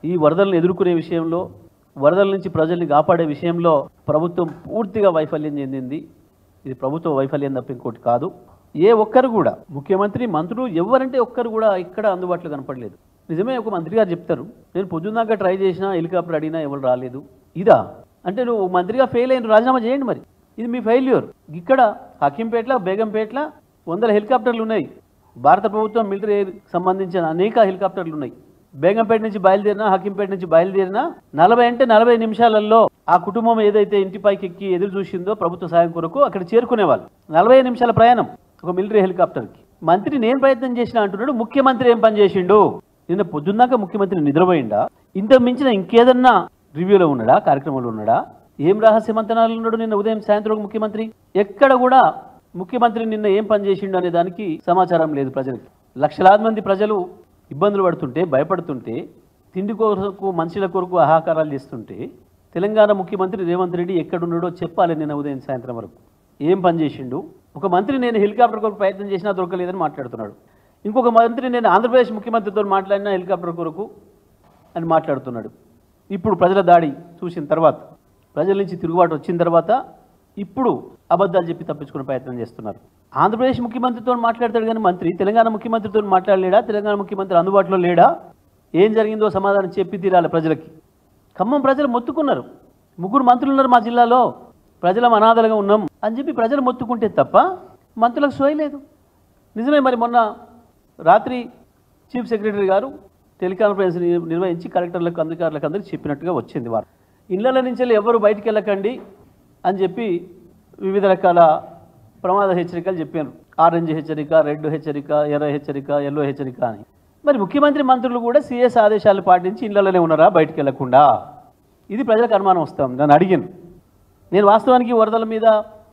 ఈ వరదలను ఎదుర్కొనే విషయంలో వరదల నుంచి ప్రజల్ని కాపాడే విషయంలో ప్రభుత్వం పూర్తిగా వైఫల్యం చెందింది ఇది ప్రభుత్వ వైఫల్యం తప్ప ఇంకోటి కాదు ఏ ఒక్కరు కూడా ముఖ్యమంత్రి మంత్రులు ఎవరంటే ఒక్కరు కూడా ఇక్కడ అందుబాటులో కనపడలేదు నిజమే ఒక మంత్రి గారు చెప్తారు నేను పొద్దున్నాక ట్రై చేసినా హెలికాప్టర్ అడిగినా ఎవరు రాలేదు ఇదా అంటే నువ్వు మంత్రిగా ఫెయిల్ అయిన రాజీనామా చేయండి మరి ఇది మీ ఫెయిల్యూర్ ఇక్కడ హకీంపేటలో బేగంపేటలో వందల హెలికాప్టర్లు ఉన్నాయి భారత ప్రభుత్వం మిలిటరీ సంబంధించిన అనేక హెలికాప్టర్లు ఉన్నాయి బేగంపేట నుంచి బయలుదేరినా హకీంపేట నుంచి బయలుదేరినా నలభై అంటే నలభై నిమిషాలలో ఆ కుటుంబం ఏదైతే ఇంటిపైకి ఎక్కి ఎదురు చూసిందో ప్రభుత్వ సాయం కొరకు అక్కడ చేరుకునేవాళ్ళు నలభై నిమిషాల ప్రయాణం ఒక మిలిటరీ హెలికాప్టర్కి మంత్రి నేను ప్రయత్నం చేసిన అంటున్నాడు ముఖ్యమంత్రి ఏం పని చేసిండు నిన్న పొద్దున్నాక ముఖ్యమంత్రి నిద్రపోయిండా ఇంత మించిన ఇంకేదన్నా రివ్యూలో ఉన్నాడా కార్యక్రమంలో ఉన్నాడా ఏం రహస్య మంతనాలు ఉన్నాడు నిన్న ఉదయం సాయంత్రం ఒక ముఖ్యమంత్రి ఎక్కడ కూడా ముఖ్యమంత్రి నిన్న ఏం పని చేసిండు అనే దానికి సమాచారం లేదు ప్రజలకి లక్షలాది మంది ప్రజలు ఇబ్బందులు పడుతుంటే భయపడుతుంటే తిండి కొరకు మనుషుల కొరకు ఆహాకారాలు చేస్తుంటే తెలంగాణ ముఖ్యమంత్రి రేవంత్ రెడ్డి ఎక్కడున్నాడో చెప్పాలి నిన్న ఉదయం సాయంత్రం వరకు ఏం పని చేసిండు ఒక మంత్రి నేను హెలికాప్టర్ కొరకు ప్రయత్నం చేసినా దొరకలేదని మాట్లాడుతున్నాడు ఇంకొక మంత్రి నేను ఆంధ్రప్రదేశ్ ముఖ్యమంత్రితో మాట్లాడినా హెలికాప్టర్ కొరకు అని మాట్లాడుతున్నాడు ఇప్పుడు ప్రజల దాడి చూసిన తర్వాత ప్రజల నుంచి తిరుగుబాటు వచ్చిన తర్వాత ఇప్పుడు అబద్ధాలు చెప్పి తప్పించుకునే ప్రయత్నం చేస్తున్నారు ఆంధ్రప్రదేశ్ ముఖ్యమంత్రితో మాట్లాడతాడు కానీ మంత్రి తెలంగాణ ముఖ్యమంత్రితో మాట్లాడలేడా తెలంగాణ ముఖ్యమంత్రి అందుబాటులో లేడా ఏం జరిగిందో సమాధానం చెప్పి తీరాలి ప్రజలకి ఖమ్మం ప్రజలు మొత్తుకున్నారు ముగ్గురు మంత్రులు ఉన్నారు మా జిల్లాలో ప్రజలం అనాథలుగా ఉన్నాం అని చెప్పి ప్రజలు మొత్తుకుంటే తప్ప మంత్రులకు సోయలేదు నిజమే మరి మొన్న రాత్రి చీఫ్ సెక్రటరీ గారు టెలికాన్ఫరెన్స్ ని- నిర్వహించి కలెక్టర్లకు అధికారులకు అందరికీ చెప్పినట్టుగా వచ్చింది వారు ఇళ్ల నుంచి వెళ్ళి ఎవరు బయటికి వెళ్ళకండి అని చెప్పి వివిధ రకాల ప్రమాద హెచ్చరికలు చెప్పారు ఆరెంజ్ హెచ్చరిక రెడ్ హెచ్చరిక ఎర్ర హెచ్చరిక ఎల్లో హెచ్చరిక అని మరి ముఖ్యమంత్రి మంత్రులు కూడా సిఎస్ ఆదేశాలు పాటించి ఇళ్లలోనే ఉన్నారా బయటికి వెళ్లకుండా ఇది ప్రజలకు అనుమానం వస్తాం నన్ను అడిగాను నేను వాస్తవానికి వరదల మీద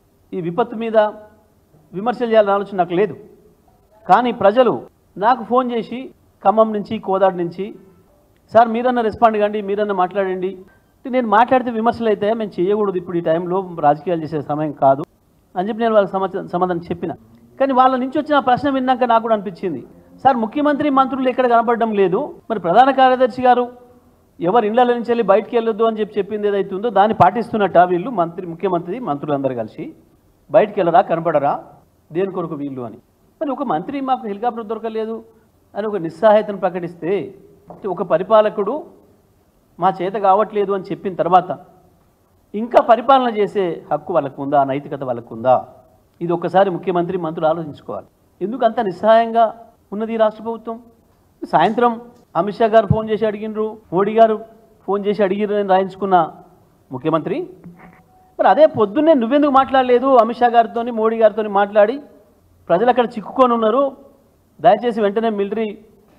ఈ విపత్తు మీద విమర్శలు చేయాలని ఆలోచన నాకు లేదు కానీ ప్రజలు నాకు ఫోన్ చేసి ఖమ్మం నుంచి కోదాడు నుంచి సార్ మీరన్నా రెస్పాండ్ కండి మీరన్నా మాట్లాడండి అంటే నేను మాట్లాడితే విమర్శలు అయితే మేము చేయకూడదు ఇప్పుడు ఈ టైంలో రాజకీయాలు చేసే సమయం కాదు అని చెప్పి నేను వాళ్ళకి సమాచారం సమాధానం చెప్పిన కానీ వాళ్ళ నుంచి వచ్చిన ఆ ప్రశ్న విన్నాక నాకు కూడా అనిపించింది సార్ ముఖ్యమంత్రి మంత్రులు ఎక్కడ కనపడడం లేదు మరి ప్రధాన కార్యదర్శి గారు ఎవరు ఇళ్ల నుంచి వెళ్ళి బయటికి వెళ్ళొద్దు అని చెప్పి చెప్పింది ఏదైతే ఉందో దాన్ని పాటిస్తున్నట్ట వీళ్ళు మంత్రి ముఖ్యమంత్రి మంత్రులందరూ కలిసి బయటికి వెళ్ళరా కనపడరా దేని కొరకు వీళ్ళు అని మరి ఒక మంత్రి మాకు హెలికాప్టర్ దొరకలేదు అని ఒక నిస్సహాయతను ప్రకటిస్తే ఒక పరిపాలకుడు మా చేత కావట్లేదు అని చెప్పిన తర్వాత ఇంకా పరిపాలన చేసే హక్కు వాళ్ళకు ఉందా నైతికత వాళ్ళకు ఉందా ఇది ఒక్కసారి ముఖ్యమంత్రి మంత్రులు ఆలోచించుకోవాలి ఎందుకు అంత నిస్సహాయంగా ఉన్నది ఈ రాష్ట్ర ప్రభుత్వం సాయంత్రం అమిత్ షా గారు ఫోన్ చేసి అడిగినరు మోడీ గారు ఫోన్ చేసి అడిగిరు అని రాయించుకున్న ముఖ్యమంత్రి మరి అదే పొద్దున్నే నువ్వెందుకు మాట్లాడలేదు అమిత్ షా గారితో మోడీ గారితో మాట్లాడి ప్రజలు అక్కడ చిక్కుకొని ఉన్నారు దయచేసి వెంటనే మిలిటరీ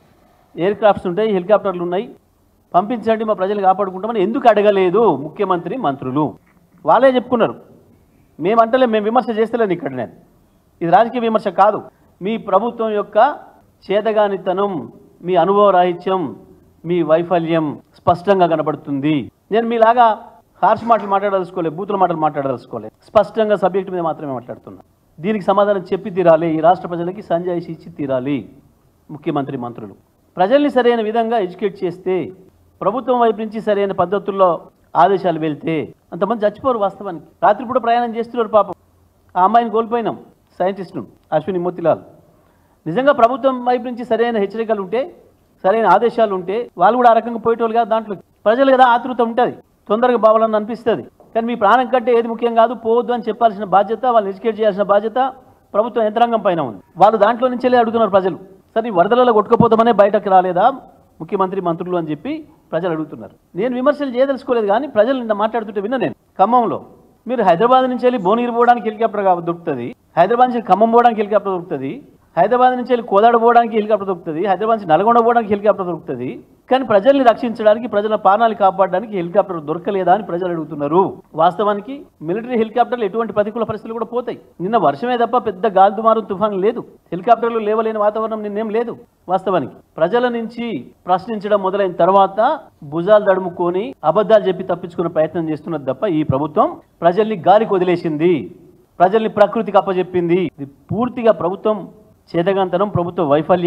ఎయిర్ క్రాఫ్ట్స్ ఉంటాయి హెలికాప్టర్లు ఉన్నాయి పంపించండి మా ప్రజలు కాపాడుకుంటామని ఎందుకు అడగలేదు ముఖ్యమంత్రి మంత్రులు వాళ్ళే చెప్పుకున్నారు మేమంటలే మేము విమర్శ చేస్తలేను ఇక్కడ నేను ఇది రాజకీయ విమర్శ కాదు మీ ప్రభుత్వం యొక్క చేతగానితనం మీ అనుభవ రాహిత్యం మీ వైఫల్యం స్పష్టంగా కనబడుతుంది నేను మీలాగా హార్ష్ మాటలు మాట్లాడదలుచుకోలేదు బూతుల మాటలు మాట్లాడదలుచుకోలేదు స్పష్టంగా సబ్జెక్ట్ మీద మాత్రమే మాట్లాడుతున్నా దీనికి సమాధానం చెప్పి తీరాలి ఈ రాష్ట్ర ప్రజలకి సంజాయిషి ఇచ్చి తీరాలి ముఖ్యమంత్రి మంత్రులు ప్రజల్ని సరైన విధంగా ఎడ్యుకేట్ చేస్తే ప్రభుత్వం వైపు నుంచి సరైన పద్ధతుల్లో ఆదేశాలు వెళ్తే అంతమంది చచ్చిపోరు వాస్తవానికి రాత్రిపూట ప్రయాణం చేస్తున్నారు పాపం ఆ అమ్మాయిని కోల్పోయినాం సైంటిస్ట్ను అశ్విని మోతిలాల్ నిజంగా ప్రభుత్వం వైపు నుంచి సరైన హెచ్చరికలు ఉంటే సరైన ఆదేశాలు ఉంటే వాళ్ళు కూడా ఆ రకంగా పోయేటోళ్ళు కాదు దాంట్లో ప్రజలు కదా ఆతృత ఉంటుంది తొందరగా బావాలని అనిపిస్తుంది కానీ మీ ప్రాణం కంటే ఏది ముఖ్యం కాదు పోవద్దు అని చెప్పాల్సిన బాధ్యత వాళ్ళని ఎడ్యుకేట్ చేయాల్సిన బాధ్యత ప్రభుత్వం యంత్రాంగం పైన ఉంది వాళ్ళు దాంట్లో నుంచే అడుగుతున్నారు ప్రజలు సరే ఈ వరదలలో కొట్టుకుపోతామనే బయటకు రాలేదా ముఖ్యమంత్రి మంత్రులు అని చెప్పి ప్రజలు అడుగుతున్నారు నేను విమర్శలు చేయదలుచుకోలేదు కానీ ప్రజలు నిన్న మాట్లాడుతుంటే విన్నా నేను ఖమ్మంలో మీరు హైదరాబాద్ నుంచి వెళ్ళి భువనగిరి పోవడానికి హెలికాప్టర్ కా- దొరుకుతుంది హైదరాబాద్ నుంచి ఖమ్మం పోవడానికి హెలికాప్టర్ దొరుకుతుంది హైదరాబాద్ నుంచి వెళ్ళి కోదాడ పోవడానికి హెలికాప్టర్ దొరుకుతుంది హైదరాబాద్ నుంచి నల్గొండ పోవడానికి హెలికాప్టర్ దొరుకుతుంది కానీ ప్రజల్ని రక్షించడానికి ప్రజల ప్రాణాలు కాపాడడానికి హెలికాప్టర్ దొరకలేదా అని ప్రజలు అడుగుతున్నారు వాస్తవానికి మిలిటరీ హెలికాప్టర్లు ఎటువంటి ప్రతికూల పరిస్థితులు కూడా పోతాయి నిన్న వర్షమే తప్ప పెద్ద గాలి దుమారం తుఫాన్ లేదు హెలికాప్టర్లు లేవలేని వాతావరణం నిన్నేం లేదు వాస్తవానికి ప్రజల నుంచి ప్రశ్నించడం మొదలైన తర్వాత భుజాలు దడుముకొని అబద్ధాలు చెప్పి తప్పించుకునే ప్రయత్నం చేస్తున్నది తప్ప ఈ ప్రభుత్వం ప్రజల్ని గాలికి వదిలేసింది ప్రజల్ని ప్రకృతికి అప్పచెప్పింది ఇది పూర్తిగా ప్రభుత్వం చేతగాంతనం ప్రభుత్వ వైఫల్యం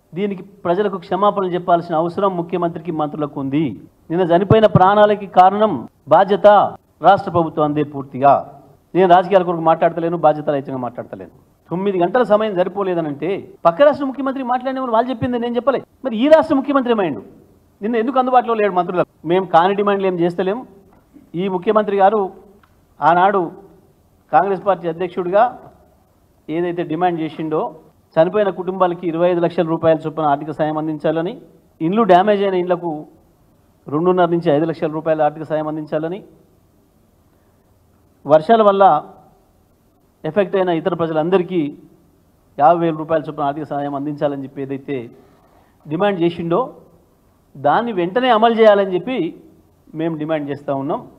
దీనికి ప్రజలకు క్షమాపణలు చెప్పాల్సిన అవసరం ముఖ్యమంత్రికి మంత్రులకు ఉంది నిన్న చనిపోయిన ప్రాణాలకి కారణం బాధ్యత రాష్ట్ర ప్రభుత్వం అందే పూర్తిగా నేను రాజకీయాల కొరకు మాట్లాడతలేను బాధ్యత రహితంగా మాట్లాడతలేను తొమ్మిది గంటల సమయం సరిపోలేదనంటే పక్క రాష్ట్ర ముఖ్యమంత్రి మాట్లాడిన వాళ్ళు చెప్పింది నేను చెప్పలే మరి ఈ రాష్ట్ర ముఖ్యమంత్రి ఏమైండు నిన్న ఎందుకు అందుబాటులో లేడు మంత్రులకు మేము కాని డిమాండ్లు ఏం చేస్తలేము ఈ ముఖ్యమంత్రి గారు ఆనాడు కాంగ్రెస్ పార్టీ అధ్యక్షుడిగా ఏదైతే డిమాండ్ చేసిండో చనిపోయిన కుటుంబాలకి ఇరవై ఐదు లక్షల రూపాయల చొప్పున ఆర్థిక సాయం అందించాలని ఇండ్లు డ్యామేజ్ అయిన ఇండ్లకు రెండున్నర నుంచి ఐదు లక్షల రూపాయల ఆర్థిక సాయం అందించాలని వర్షాల వల్ల ఎఫెక్ట్ అయిన ఇతర ప్రజలందరికీ యాభై వేల రూపాయల చొప్పున ఆర్థిక సహాయం అందించాలని చెప్పి ఏదైతే డిమాండ్ చేసిండో దాన్ని వెంటనే అమలు చేయాలని చెప్పి మేము డిమాండ్ చేస్తూ ఉన్నాం